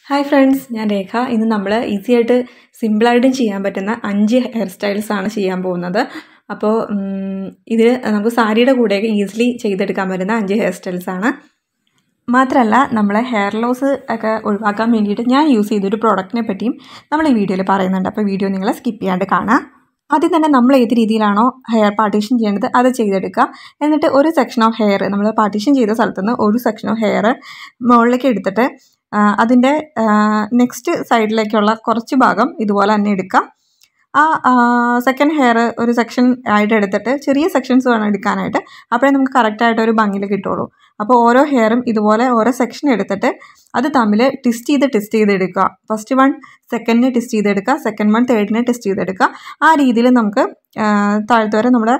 hi friends ഞാൻ രേഖ ഇന്ന് നമ്മൾ ഈസി ആയിട്ട് സിമ്പിളായിട്ടും ചെയ്യാൻ പറ്റുന്ന അഞ്ച് ഹെയർ സ്റ്റൈൽസ് ആണ് ചെയ്യാൻ പോകുന്നത് അപ്പോൾ ഇതിൽ നമുക്ക് സാരിയുടെ കൂടെയൊക്കെ ഈസിലി ചെയ്തെടുക്കാൻ പറ്റുന്ന അഞ്ച് ഹെയർ സ്റ്റൈൽസ് ആണ് മാത്രമല്ല നമ്മൾ ഹെയർ ലോസ് ഒക്കെ ഒഴിവാക്കാൻ വേണ്ടിയിട്ട് ഞാൻ യൂസ് ചെയ്തൊരു പ്രോഡക്റ്റിനെ പറ്റിയും നമ്മൾ ഈ വീഡിയോയിൽ പറയുന്നുണ്ട് അപ്പോൾ വീഡിയോ നിങ്ങൾ സ്കിപ്പ് ചെയ്യാണ്ട് കാണാം ആദ്യം തന്നെ നമ്മൾ ഏത് രീതിയിലാണോ ഹെയർ പാർട്ടീഷൻ ചെയ്യേണ്ടത് അത് ചെയ്തെടുക്കുക എന്നിട്ട് ഒരു സെക്ഷൻ ഓഫ് ഹെയർ നമ്മൾ പാർട്ടീഷൻ ചെയ്ത സ്ഥലത്തുനിന്ന് ഒരു സെക്ഷൻ ഓഫ് ഹെയർ മുകളിലേക്ക് എടുത്തിട്ട് അതിൻ്റെ നെക്സ്റ്റ് സൈഡിലേക്കുള്ള കുറച്ച് ഭാഗം ഇതുപോലെ തന്നെ എടുക്കുക ആ സെക്കൻഡ് ഹെയർ ഒരു സെക്ഷൻ ആയിട്ട് എടുത്തിട്ട് ചെറിയ സെക്ഷൻസ് വേണം എടുക്കാനായിട്ട് അപ്പോഴേ നമുക്ക് കറക്റ്റായിട്ട് ഒരു ഭംഗിയിൽ കിട്ടുള്ളൂ അപ്പോൾ ഓരോ ഹെയറും ഇതുപോലെ ഓരോ സെക്ഷൻ എടുത്തിട്ട് അത് തമ്മിൽ ടെസ്റ്റ് ചെയ്ത് ടെസ്റ്റ് ചെയ്ത് എടുക്കുക ഫസ്റ്റ് വൺ സെക്കൻഡിനെ ടെസ്റ്റ് ചെയ്തെടുക്കുക സെക്കൻഡ് വൺ തേർഡിനെ ടെസ്റ്റ് ചെയ്തെടുക്കുക ആ രീതിയിൽ നമുക്ക് താഴത്ത് വരെ നമ്മുടെ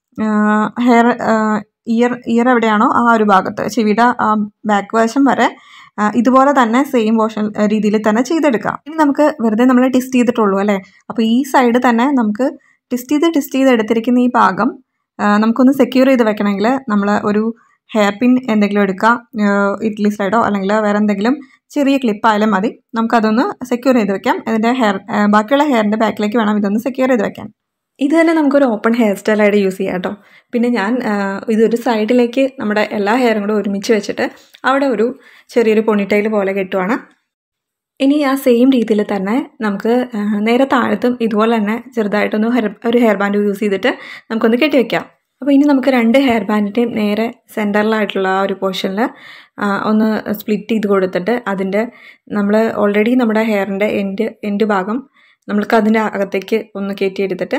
ഹെയർ ഇയർ ഇയർ എവിടെയാണോ ആ ഒരു ഭാഗത്ത് ചെവിയുടെ ആ ബാക്ക് വശം വരെ ഇതുപോലെ തന്നെ സെയിം പോർഷൻ രീതിയിൽ തന്നെ ചെയ്തെടുക്കാം ഇനി നമുക്ക് വെറുതെ നമ്മൾ ടെസ്റ്റ് ചെയ്തിട്ടുള്ളൂ അല്ലേ അപ്പോൾ ഈ സൈഡ് തന്നെ നമുക്ക് ടെസ്റ്റ് ചെയ്ത് ടെസ്റ്റ് ചെയ്ത് എടുത്തിരിക്കുന്ന ഈ ഭാഗം നമുക്കൊന്ന് സെക്യൂർ ചെയ്ത് വെക്കണമെങ്കിൽ നമ്മൾ ഒരു ഹെയർ പിൻ എന്തെങ്കിലും എടുക്കാം ഇഡ്ലി സൈഡോ അല്ലെങ്കിൽ വേറെ എന്തെങ്കിലും ചെറിയ ക്ലിപ്പായാലും മതി നമുക്കതൊന്ന് സെക്യൂർ ചെയ്ത് വെക്കാം ഇതിൻ്റെ ഹെയർ ബാക്കിയുള്ള ഹെയറിൻ്റെ ബാക്കിലേക്ക് വേണം ഇതൊന്ന് സെക്യൂർ ചെയ്ത് വെക്കാൻ ഇത് തന്നെ നമുക്കൊരു ഓപ്പൺ ഹെയർ സ്റ്റൈലായിട്ട് യൂസ് ചെയ്യാം കേട്ടോ പിന്നെ ഞാൻ ഇതൊരു സൈഡിലേക്ക് നമ്മുടെ എല്ലാ ഹെയറും കൂടെ ഒരുമിച്ച് വെച്ചിട്ട് അവിടെ ഒരു ചെറിയൊരു പൊണിറ്റൈൽ പോലെ കെട്ടുവാണ് ഇനി ആ സെയിം രീതിയിൽ തന്നെ നമുക്ക് നേരെ താഴത്തും ഇതുപോലെ തന്നെ ചെറുതായിട്ടൊന്ന് ഹെയർ ഒരു ഹെയർ ബാൻഡ് യൂസ് ചെയ്തിട്ട് നമുക്കൊന്ന് കെട്ടി വെക്കാം അപ്പോൾ ഇനി നമുക്ക് രണ്ട് ഹെയർ ബാൻഡിൻ്റെയും നേരെ സെൻറ്ററിലായിട്ടുള്ള ആ ഒരു പോർഷനിൽ ഒന്ന് സ്പ്ലിറ്റ് ചെയ്ത് കൊടുത്തിട്ട് അതിൻ്റെ നമ്മൾ ഓൾറെഡി നമ്മുടെ ഹെയറിൻ്റെ എൻഡ് എൻഡ് ഭാഗം നമ്മൾക്ക് അതിൻ്റെ അകത്തേക്ക് ഒന്ന് കയറ്റിയെടുത്തിട്ട്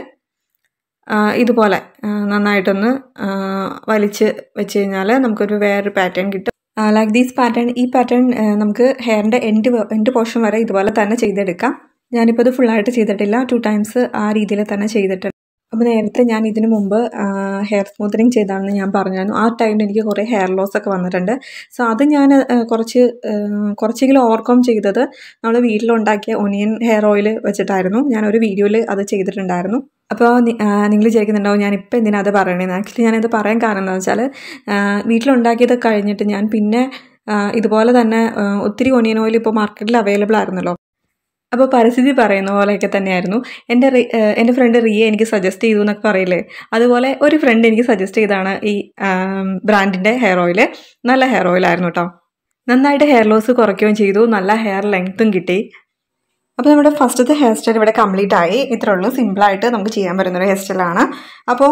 ഇതുപോലെ നന്നായിട്ടൊന്ന് വലിച്ച് വെച്ച് കഴിഞ്ഞാൽ നമുക്കൊരു വേറൊരു പാറ്റേൺ കിട്ടും ലൈക്ക് ദീസ് പാറ്റേൺ ഈ പാറ്റേൺ നമുക്ക് ഹെയറിൻ്റെ എൻഡ് എൻഡ് പോർഷൻ വരെ ഇതുപോലെ തന്നെ ചെയ്തെടുക്കാം ഞാനിപ്പോൾ ഇത് ഫുള്ളായിട്ട് ചെയ്തിട്ടില്ല ടു ടൈംസ് ആ രീതിയിൽ തന്നെ ചെയ്തിട്ടുണ്ട് അപ്പോൾ നേരത്തെ ഞാൻ ഇതിനു മുമ്പ് ഹെയർ സ്മൂത്തനിങ് ചെയ്താണെന്ന് ഞാൻ പറഞ്ഞായിരുന്നു ആ ടൈമിൽ എനിക്ക് കുറേ ഹെയർ ലോസ് ഒക്കെ വന്നിട്ടുണ്ട് സോ അത് ഞാൻ കുറച്ച് കുറച്ചെങ്കിലും ഓവർകം ചെയ്തത് നമ്മൾ വീട്ടിലുണ്ടാക്കിയ ഒനിയൻ ഹെയർ ഓയിൽ വെച്ചിട്ടായിരുന്നു ഞാനൊരു വീഡിയോയിൽ അത് ചെയ്തിട്ടുണ്ടായിരുന്നു അപ്പോൾ നിങ്ങൾ വിചാരിക്കുന്നുണ്ടാവും ഞാനിപ്പോൾ എന്തിനാ അത് പറയണേന്ന് ആക്ച്വലി ഞാനത് പറയാൻ കാരണം എന്താണെന്ന് വെച്ചാൽ വീട്ടിലുണ്ടാക്കിയത് കഴിഞ്ഞിട്ട് ഞാൻ പിന്നെ ഇതുപോലെ തന്നെ ഒത്തിരി ഒനിയൻ ഓയിൽ ഇപ്പോൾ മാർക്കറ്റിൽ അവൈലബിൾ ആയിരുന്നല്ലോ അപ്പോൾ പരിസ്ഥിതി പറയുന്ന പോലെയൊക്കെ തന്നെയായിരുന്നു എൻ്റെ എൻ്റെ ഫ്രണ്ട് റിയ എനിക്ക് സജസ്റ്റ് ചെയ്തു എന്നൊക്കെ പറയില്ലേ അതുപോലെ ഒരു ഫ്രണ്ട് എനിക്ക് സജസ്റ്റ് ചെയ്താണ് ഈ ബ്രാൻഡിൻ്റെ ഹെയർ ഓയിൽ നല്ല ഹെയർ ഓയിലായിരുന്നു കേട്ടോ നന്നായിട്ട് ഹെയർ ലോസ് കുറയ്ക്കുകയും ചെയ്തു നല്ല ഹെയർ ലെങ്ത്തും കിട്ടി അപ്പോൾ നമ്മുടെ ഫസ്റ്റത്തെ ഹെയർ സ്റ്റൈൽ ഇവിടെ കംപ്ലീറ്റ് ആയി ഇത്രേ ഉള്ളൂ സിമ്പിളായിട്ട് നമുക്ക് ചെയ്യാൻ പറ്റുന്നൊരു ഹെയർ സ്റ്റൈലാണ് അപ്പോൾ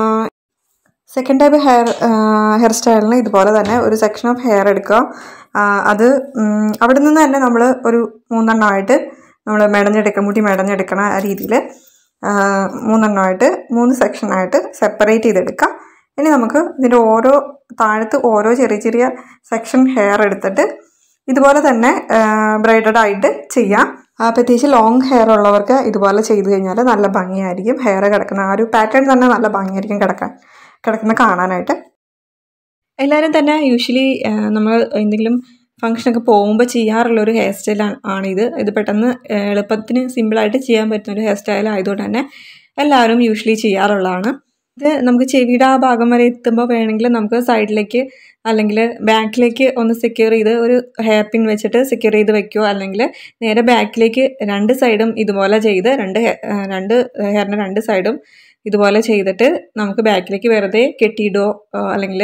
സെക്കൻഡ് ടൈപ്പ് ഹെയർ ഹെയർ സ്റ്റൈലിന് ഇതുപോലെ തന്നെ ഒരു സെക്ഷൻ ഓഫ് ഹെയർ എടുക്കുക അത് അവിടെ നിന്ന് തന്നെ നമ്മൾ ഒരു മൂന്നെണ്ണമായിട്ട് നമ്മൾ മെടഞ്ഞെടുക്കണം മുടി മെടഞ്ഞെടുക്കണ ആ രീതിയിൽ മൂന്നെണ്ണമായിട്ട് മൂന്ന് സെക്ഷനായിട്ട് സെപ്പറേറ്റ് ചെയ്തെടുക്കുക ഇനി നമുക്ക് ഇതിൻ്റെ ഓരോ താഴത്ത് ഓരോ ചെറിയ ചെറിയ സെക്ഷൻ ഹെയർ എടുത്തിട്ട് ഇതുപോലെ തന്നെ ബ്രൈഡഡ് ആയിട്ട് ചെയ്യാം പ്രത്യേകിച്ച് ലോങ് ഹെയർ ഉള്ളവർക്ക് ഇതുപോലെ ചെയ്തു കഴിഞ്ഞാൽ നല്ല ഭംഗിയായിരിക്കും ഹെയർ കിടക്കുന്ന ആ ഒരു പാറ്റേൺ തന്നെ നല്ല ഭംഗിയായിരിക്കും കിടക്കാൻ കിടക്കുന്ന കാണാനായിട്ട് എല്ലാവരും തന്നെ യൂഷ്വലി നമ്മൾ എന്തെങ്കിലും ഫങ്ഷനൊക്കെ പോകുമ്പോൾ ചെയ്യാറുള്ള ഒരു ഹെയർ സ്റ്റൈൽ ആണിത് ഇത് പെട്ടെന്ന് എളുപ്പത്തിന് സിമ്പിളായിട്ട് ചെയ്യാൻ പറ്റുന്ന ഒരു ഹെയർ സ്റ്റൈൽ ആയതുകൊണ്ട് തന്നെ എല്ലാവരും യൂഷ്വലി ചെയ്യാറുള്ളതാണ് ഇത് നമുക്ക് ചെവിയുടെ ആ ഭാഗം വരെ എത്തുമ്പോൾ വേണമെങ്കിൽ നമുക്ക് സൈഡിലേക്ക് അല്ലെങ്കിൽ ബാക്കിലേക്ക് ഒന്ന് സെക്യൂർ ചെയ്ത് ഒരു ഹെയർ പിൻ വെച്ചിട്ട് സെക്യൂർ ചെയ്ത് വെക്കുകയോ അല്ലെങ്കിൽ നേരെ ബാക്കിലേക്ക് രണ്ട് സൈഡും ഇതുപോലെ ചെയ്ത് രണ്ട് രണ്ട് ഹെയറിൻ്റെ രണ്ട് സൈഡും ഇതുപോലെ ചെയ്തിട്ട് നമുക്ക് ബാക്കിലേക്ക് വെറുതെ കെട്ടിയിടുകയോ അല്ലെങ്കിൽ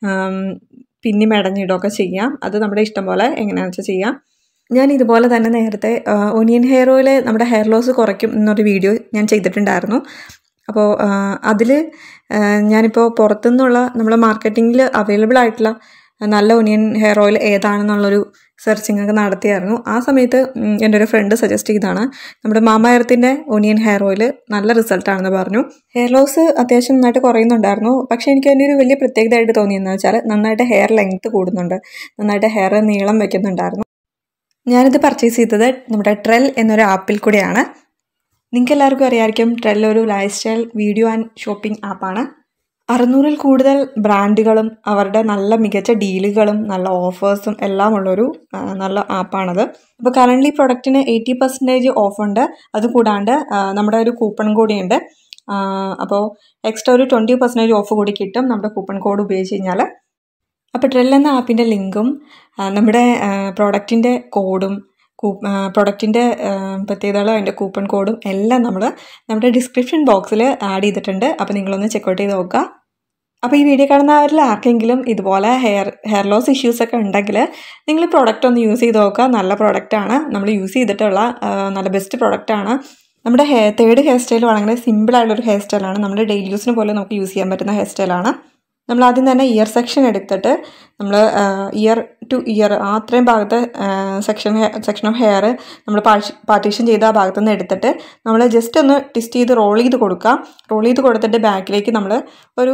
പിന്നി മെടഞ്ഞിടുകയോ ഒക്കെ ചെയ്യാം അത് നമ്മുടെ ഇഷ്ടം പോലെ എങ്ങനെയാണെന്ന് വെച്ചാൽ ചെയ്യാം ഞാൻ ഇതുപോലെ തന്നെ നേരത്തെ ഒനിയൻ ഹെയർ ഓയിൽ നമ്മുടെ ഹെയർ ലോസ് കുറയ്ക്കും എന്നൊരു വീഡിയോ ഞാൻ ചെയ്തിട്ടുണ്ടായിരുന്നു അപ്പോൾ അതിൽ ഞാനിപ്പോൾ പുറത്തുനിന്നുള്ള നമ്മൾ മാർക്കറ്റിങ്ങിൽ അവൈലബിൾ ആയിട്ടുള്ള നല്ല ഒനിയൻ ഹെയർ ഓയിൽ ഏതാണെന്നുള്ളൊരു സെർച്ചിങ് ഒക്കെ നടത്തിയായിരുന്നു ആ സമയത്ത് എൻ്റെ ഒരു ഫ്രണ്ട് സജസ്റ്റ് ചെയ്താണ് നമ്മുടെ മാമ എർത്തിൻ്റെ ഒനിയൻ ഹെയർ ഓയിൽ നല്ല റിസൾട്ടാണെന്ന് പറഞ്ഞു ഹെയർ ലോസ് അത്യാവശ്യം നന്നായിട്ട് കുറയുന്നുണ്ടായിരുന്നു പക്ഷേ എനിക്ക് അതിൻ്റെ ഒരു വലിയ പ്രത്യേകതയായിട്ട് തോന്നിയെന്ന് വെച്ചാൽ നന്നായിട്ട് ഹെയർ ലെങ്ത്ത് കൂടുന്നുണ്ട് നന്നായിട്ട് ഹെയർ നീളം വയ്ക്കുന്നുണ്ടായിരുന്നു ഞാനിത് പർച്ചേസ് ചെയ്തത് നമ്മുടെ ട്രെൽ എന്നൊരു ആപ്പിൽ കൂടെയാണ് നിങ്ങൾക്ക് എല്ലാവർക്കും അറിയാമായിരിക്കും ട്രെൽ ഒരു lifestyle video and shopping ആപ്പാണ് അറുന്നൂറിൽ കൂടുതൽ ബ്രാൻഡുകളും അവരുടെ നല്ല മികച്ച ഡീലുകളും നല്ല ഓഫേഴ്സും എല്ലാം ഉള്ളൊരു നല്ല ആപ്പാണത് അപ്പോൾ കറൻ്റ്ലി പ്രൊഡക്റ്റിന് എയ്റ്റി പെർസെൻറ്റേജ് ഓഫുണ്ട് അത് കൂടാണ്ട് നമ്മുടെ ഒരു കൂപ്പൺ കൂടിയുണ്ട് അപ്പോൾ എക്സ്ട്രാ ഒരു ട്വൻറ്റി പെർസെൻറ്റേജ് ഓഫ് കൂടി കിട്ടും നമ്മുടെ കൂപ്പൺ കോഡ് ഉപയോഗിച്ച് കഴിഞ്ഞാൽ അപ്പോൾ ട്രെൽ എന്ന ആപ്പിൻ്റെ ലിങ്കും നമ്മുടെ പ്രോഡക്റ്റിൻ്റെ കോഡും കൂ പ്രൊഡക്റ്റിൻ്റെ പ്രത്യേകതകളും അതിൻ്റെ കൂപ്പൺ കോഡും എല്ലാം നമ്മൾ നമ്മുടെ ഡിസ്ക്രിപ്ഷൻ ബോക്സിൽ ആഡ് ചെയ്തിട്ടുണ്ട് അപ്പോൾ നിങ്ങളൊന്ന് ചെക്കൗട്ട് ചെയ്ത് നോക്കുക അപ്പോൾ ഈ വീഡിയോ കാണുന്നവരിൽ ആർക്കെങ്കിലും ഇതുപോലെ ഹെയർ ഹെയർ ലോസ് ഇഷ്യൂസ് ഒക്കെ ഉണ്ടെങ്കിൽ നിങ്ങൾ പ്രോഡക്റ്റ് ഒന്ന് യൂസ് ചെയ്ത് നോക്കുക നല്ല പ്രോഡക്റ്റാണ് നമ്മൾ യൂസ് ചെയ്തിട്ടുള്ള ആ, നല്ല ബെസ്റ്റ് പ്രോഡക്റ്റാണ് നമ്മുടെ ഹെയർ തേർഡ് ഹെയർ സ്റ്റൈൽ വളരെ സിമ്പിളായിട്ടുള്ളൊരു ഹെയർ സ്റ്റൈലാണ് നമ്മുടെ ഡെയിലി യൂസിന് പോലും നമുക്ക് യൂസ് ചെയ്യാൻ പറ്റുന്ന ഹെയർ സ്റ്റൈലാണ് നമ്മൾ ആദ്യം തന്നെ ഇയർ സെക്ഷൻ എടുത്തിട്ട് നമ്മൾ ഇയർ ടു ഇയർ ആ അത്രയും ഭാഗത്തെ സെക്ഷൻ സെക്ഷൻ ഓഫ് ഹെയർ നമ്മൾ പാർട്ടീഷൻ ചെയ്ത ആ ഭാഗത്തു നിന്ന് എടുത്തിട്ട് നമ്മൾ ജസ്റ്റ് ഒന്ന് ട്വിസ്റ്റ് ചെയ്ത് റോൾ ചെയ്ത് കൊടുക്കുക റോൾ ചെയ്ത് കൊടുത്തിട്ട് ബാക്കിലേക്ക് നമ്മൾ ഒരു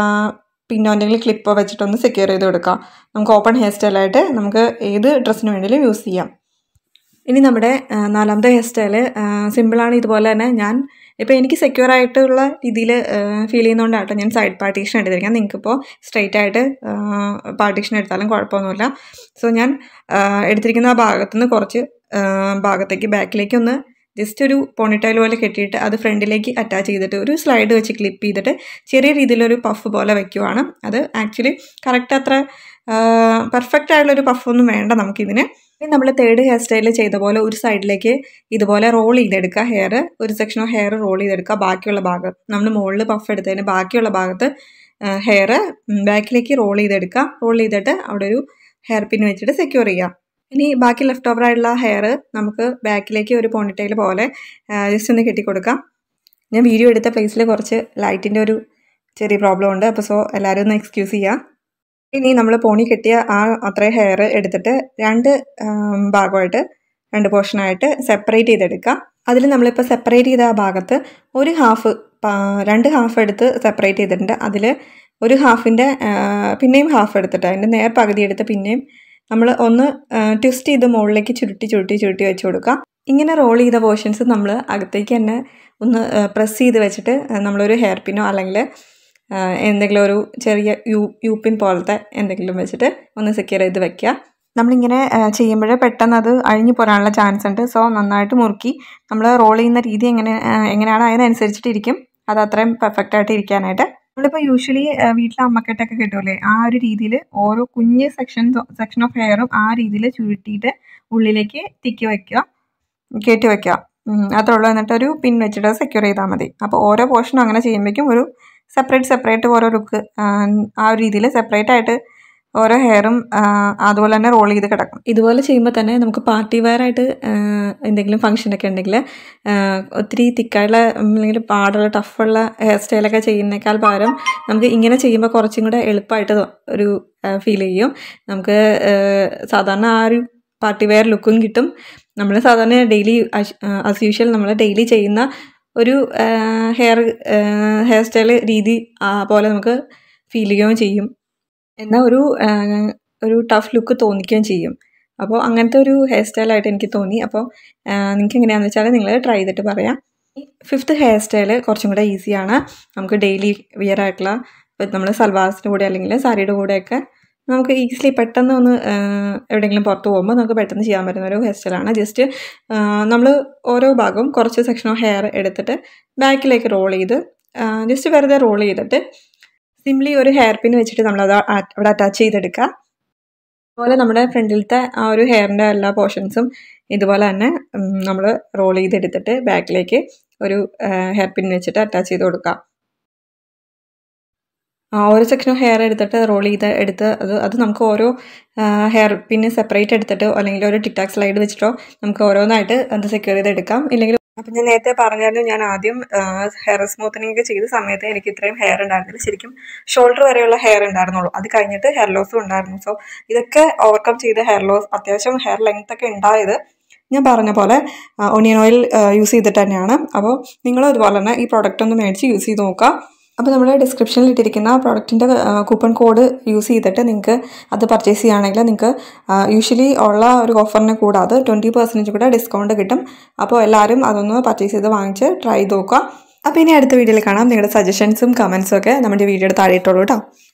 പിന്നോ എന്തെങ്കിലും ക്ലിപ്പോ വെച്ചിട്ടൊന്ന് സെക്യൂർ ചെയ്ത് കൊടുക്കുക നമുക്ക് ഓപ്പൺ ഹെയർ സ്റ്റൈലായിട്ട് നമുക്ക് ഏത് ഡ്രസ്സിന് വേണമെങ്കിലും യൂസ് ചെയ്യാം ഇനി നമ്മുടെ ആ, നാലാമത്തെ ഹെയർ സ്റ്റൈല് സിമ്പിളാണ് ഇതുപോലെ തന്നെ ഞാൻ ഇപ്പോൾ എനിക്ക് സെക്യൂർ ആയിട്ടുള്ള രീതിയിൽ ഫീൽ ചെയ്യുന്നതുകൊണ്ടാട്ടോ ഞാൻ സൈഡ് പാർട്ടീഷൻ എടുത്തിരിക്കാം നിങ്ങൾക്കിപ്പോൾ സ്ട്രെയിറ്റ് ആയിട്ട് പാർട്ടീഷൻ എടുത്താലും കുഴപ്പമൊന്നുമില്ല സോ ഞാൻ ആ, എടുത്തിരിക്കുന്ന ആ ഭാഗത്തു നിന്ന് കുറച്ച് ആ, ഭാഗത്തേക്ക് ബാക്കിലേക്ക് ഒന്ന് ജസ്റ്റ് ഒരു പോണിറ്റൈൽ പോലെ കെട്ടിയിട്ട് അത് ഫ്രണ്ടിലേക്ക് അറ്റാച്ച് ചെയ്തിട്ട് ഒരു സ്ലൈഡ് വെച്ച് ക്ലിപ്പ് ചെയ്തിട്ട് ചെറിയ രീതിയിലൊരു പഫ് പോലെ വെക്കുവാണ് അത് ആക്ച്വലി കറക്റ്റ് അത്ര പെർഫെക്റ്റ് ആയിട്ടുള്ളൊരു പഫൊന്നും വേണ്ട നമുക്കിതിന് ഇനി നമ്മൾ തേർഡ് ഹെയർ സ്റ്റൈൽ ചെയ്ത പോലെ ഒരു സൈഡിലേക്ക് ഇതുപോലെ റോൾ ചെയ്തെടുക്കുക ഹെയർ ഒരു സെക്ഷൻ ഓഫ് ഹെയർ റോൾ ചെയ്തെടുക്കുക ബാക്കിയുള്ള ഭാഗം നമ്മൾ മുകളിൽ പഫ് എടുത്തതിന് ബാക്കിയുള്ള ഭാഗത്ത് ഹെയർ ബാക്കിലേക്ക് റോൾ ചെയ്തെടുക്കുക റോൾ ചെയ്തിട്ട് അവിടെ ഒരു ഹെയർ പിൻ വെച്ചിട്ട് സെക്യൂർ ചെയ്യുക ഇനി ബാക്കി ലെഫ്റ്റ് ഓവർ ആയിട്ടുള്ള ഹെയർ നമുക്ക് ബാക്കിലേക്ക് ഒരു പോണിറ്റൈൽ പോലെ ജസ്റ്റ് ഒന്ന് കെട്ടിക്കൊടുക്കാം ഞാൻ വീഡിയോ എടുത്ത പ്ലേസിൽ കുറച്ച് ലൈറ്റിൻ്റെ ഒരു ചെറിയ പ്രോബ്ലം ഉണ്ട് അപ്പോൾ സോ എല്ലാവരും ഒന്ന് എക്സ്ക്യൂസ് ചെയ്യുക ഇനി നമ്മൾ പോണി കെട്ടിയ ആ അത്രയും ഹെയർ എടുത്തിട്ട് രണ്ട് ആം, ഭാഗമായിട്ട് രണ്ട് പോർഷനായിട്ട് സെപ്പറേറ്റ് ചെയ്തെടുക്കുക അതിൽ നമ്മളിപ്പോൾ സെപ്പറേറ്റ് ചെയ്ത ആ ഭാഗത്ത് ഒരു ഹാഫ് രണ്ട് ഹാഫ് എടുത്ത് സെപ്പറേറ്റ് ചെയ്തിട്ടുണ്ട് അതിൽ ഒരു ഹാഫിൻ്റെ പിന്നെയും ഹാഫ് എടുത്തിട്ട് അതിൻ്റെ നേർ പകുതി എടുത്ത് പിന്നെയും നമ്മൾ ഒന്ന് ട്വിസ്റ്റ് ചെയ്ത് മുകളിലേക്ക് ചുരുട്ടി ചുരുട്ടി ചുരുട്ടി വെച്ച് കൊടുക്കുക ഇങ്ങനെ റോൾ ചെയ്ത പോർഷൻസ് നമ്മൾ അകത്തേക്ക് തന്നെ ഒന്ന് പ്രസ് ചെയ്ത് വെച്ചിട്ട് നമ്മളൊരു ഹെയർ പിന്നോ അല്ലെങ്കിൽ എന്തെങ്കിലും ഒരു ചെറിയ യു യു പിൻ പോലത്തെ എന്തെങ്കിലും വെച്ചിട്ട് ഒന്ന് സെക്യൂർ ചെയ്ത് വെക്കുക നമ്മളിങ്ങനെ ചെയ്യുമ്പോൾ പെട്ടെന്ന് അത് അഴിഞ്ഞു പോരാനുള്ള ചാൻസ് ഉണ്ട് സോ നന്നായിട്ട് മുറുക്കി നമ്മൾ റോൾ ചെയ്യുന്ന രീതി എങ്ങനെ ആ, എങ്ങനെയാണ് അതിനനുസരിച്ചിട്ടിരിക്കും അത് അത്രയും പെർഫെക്റ്റ് ആയിട്ട് ഇരിക്കാനായിട്ട് നമ്മളിപ്പോൾ യൂഷ്വലി വീട്ടിലെ അമ്മക്കെട്ടൊക്കെ കിട്ടുമല്ലേ ആ ഒരു രീതിയിൽ ഓരോ കുഞ്ഞ് സെക്ഷൻ സെക്ഷൻ ഓഫ് ഹെയറും ആ രീതിയിൽ ചുരുട്ടിയിട്ട് ഉള്ളിലേക്ക് തിക്കി വയ്ക്കുക കയറ്റി വയ്ക്കുക ഉം, അത്രേ ഉള്ളൂ എന്നിട്ട് ഒരു പിൻ വെച്ചിട്ട് സെക്യൂർ ചെയ്താൽ മതി അപ്പോൾ ഓരോ പോർഷനും അങ്ങനെ ചെയ്യുമ്പോഴേക്കും ഒരു സെപ്പറേറ്റ് സെപ്പറേറ്റ് ഓരോ ലുക്ക് ആ ഒരു രീതിയിൽ സെപ്പറേറ്റ് ആയിട്ട് ഓരോ ഹെയറും അതുപോലെ തന്നെ റോൾ ചെയ്ത് കിടക്കും ഇതുപോലെ ചെയ്യുമ്പോൾ തന്നെ നമുക്ക് പാർട്ടി വെയർ ആയിട്ട് ആ, എന്തെങ്കിലും ഫംഗ്ഷനൊക്കെ ഉണ്ടെങ്കിൽ ആ, ഒത്തിരി തിക്കായുള്ള അല്ലെങ്കിൽ പാടുള്ള ടഫുള്ള ഹെയർ സ്റ്റൈലൊക്കെ ചെയ്യുന്നേക്കാൾ പകരം നമുക്ക് ഇങ്ങനെ ചെയ്യുമ്പോൾ കുറച്ചും കൂടെ എളുപ്പമായിട്ട് തോ- ഒരു ഫീൽ ചെയ്യും നമുക്ക് ആ, സാധാരണ ആ ഒരു പാർട്ടി വെയർ ലുക്കും കിട്ടും നമ്മൾ സാധാരണ ഡെയിലി ആസ് യൂഷ്വൽ നമ്മൾ ഡെയിലി ചെയ്യുന്ന ഒരു ഹെയർ ഹെയർ സ്റ്റൈൽ രീതി ആ പോലെ നമുക്ക് ഫീൽ ചെയ്യുകയും ചെയ്യും എന്നാൽ ഒരു ആ, ഒരു ടഫ് ലുക്ക് തോന്നിക്കുകയും ചെയ്യും അപ്പോൾ അങ്ങനത്തെ ഒരു ഹെയർ സ്റ്റൈലായിട്ട് എനിക്ക് തോന്നി അപ്പോൾ നിങ്ങൾക്ക് എങ്ങനെയാണെന്ന് വെച്ചാൽ നിങ്ങൾ ട്രൈ ചെയ്തിട്ട് പറയാം ഫിഫ്ത്ത് ഹെയർ സ്റ്റൈൽ കുറച്ചും കൂടെ ഈസിയാണ് നമുക്ക് ഡെയിലി വിയർ ആയിട്ടുള്ള ഇപ്പം നമ്മൾ സൽവാസിൻ്റെ കൂടെ അല്ലെങ്കിൽ സാരിയുടെ കൂടെയൊക്കെ നമുക്ക് ഈസിലി പെട്ടെന്ന് ഒന്ന് ആ, എവിടെയെങ്കിലും പുറത്ത് പോകുമ്പോൾ നമുക്ക് പെട്ടെന്ന് ചെയ്യാൻ പറ്റുന്ന ഒരു ഹെയർ സ്റ്റൈലാണ് ജസ്റ്റ് നമ്മൾ ഓരോ ഭാഗവും കുറച്ച് സെക്ഷൻ ഓഫ് ഹെയർ എടുത്തിട്ട് ബാക്കിലേക്ക് റോൾ ചെയ്ത് ജസ്റ്റ് വെറുതെ റോൾ ചെയ്തിട്ട് സിംപ്ലി ഒരു ഹെയർ പിൻ വെച്ചിട്ട് നമ്മളത് ആ- അവിടെ അറ്റാച്ച് ചെയ്തെടുക്കുക അതുപോലെ നമ്മുടെ ഫ്രണ്ടിലത്തെ ആ ഒരു ഹെയറിൻ്റെ എല്ലാ പോർഷൻസും ഇതുപോലെ തന്നെ നമ്മൾ റോൾ ചെയ്തെടുത്തിട്ട് ബാക്കിലേക്ക് ഒരു ഹെയർ പിൻ വെച്ചിട്ട് അറ്റാച്ച് ചെയ്ത് കൊടുക്കുക ആ ഒരു സെക്ഷൻ ഓഫ് ഹെയർ എടുത്തിട്ട് റോൾ ചെയ്ത് എടുത്ത് അത് അത് നമുക്ക് ഓരോ ഹെയർ പിന്നെ സെപ്പറേറ്റ് എടുത്തിട്ടോ അല്ലെങ്കിൽ ഒരു ടിക്ടാക് സ്ലൈഡ് വെച്ചിട്ടോ നമുക്ക് ഓരോന്നായിട്ട് അത് സെക്യൂർ ചെയ്ത് എടുക്കാം ഇല്ലെങ്കിൽ അപ്പം ഞാൻ നേരത്തെ പറഞ്ഞാലും ഞാൻ ആദ്യം ഹെയർ സ്മൂത്തനിങ് ഒക്കെ ചെയ്ത സമയത്ത് എനിക്ക് ഇത്രയും ഹെയർ ഉണ്ടായിരുന്നില്ല ശരിക്കും ഷോൾഡർ വരെയുള്ള ഹെയർ ഉണ്ടായിരുന്നുള്ളൂ അത് കഴിഞ്ഞിട്ട് ഹെയർ ലോസും ഉണ്ടായിരുന്നു സോ ഇതൊക്കെ ഓവർകം ചെയ്ത ഹെയർ ലോസ് അത്യാവശ്യം ഹെയർ ലെങ്ത് ഒക്കെ ഉണ്ടായത് ഞാൻ പറഞ്ഞ പോലെ ഒണിയൻ ഓയിൽ യൂസ് ചെയ്തിട്ട് തന്നെയാണ് അപ്പോൾ നിങ്ങളും അതുപോലെ തന്നെ ഈ പ്രോഡക്റ്റ് ഒന്ന് മേടിച്ച് യൂസ് ചെയ്ത് നോക്കുക അപ്പോൾ നമ്മുടെ ഡിസ്ക്രിപ്ഷനിൽ ഇട്ടിരിക്കുന്ന പ്രോഡക്റ്റിൻ്റെ കൂപ്പൺ കോഡ് യൂസ് ചെയ്തിട്ട് നിങ്ങൾക്ക് അത് പർച്ചേസ് ചെയ്യുകയാണെങ്കിൽ നിങ്ങൾക്ക് യൂഷ്വലി ഉള്ള ഒരു ഓഫറിനെ കൂടാതെ ട്വൻറ്റി പെർസെൻറ്റേജ് കൂടെ ഡിസ്കൗണ്ട് കിട്ടും അപ്പോൾ എല്ലാവരും അതൊന്ന് പർച്ചേസ് ചെയ്ത് വാങ്ങിച്ച് ട്രൈ ചെയ്ത് നോക്കുക അപ്പോൾ ഇനി അടുത്ത വീഡിയോയിൽ കാണാം നിങ്ങളുടെ സജഷൻസും കമൻസും ഒക്കെ നമ്മുടെ വീഡിയോയുടെ താഴെ ഇട്ടോളൂ കേട്ടോ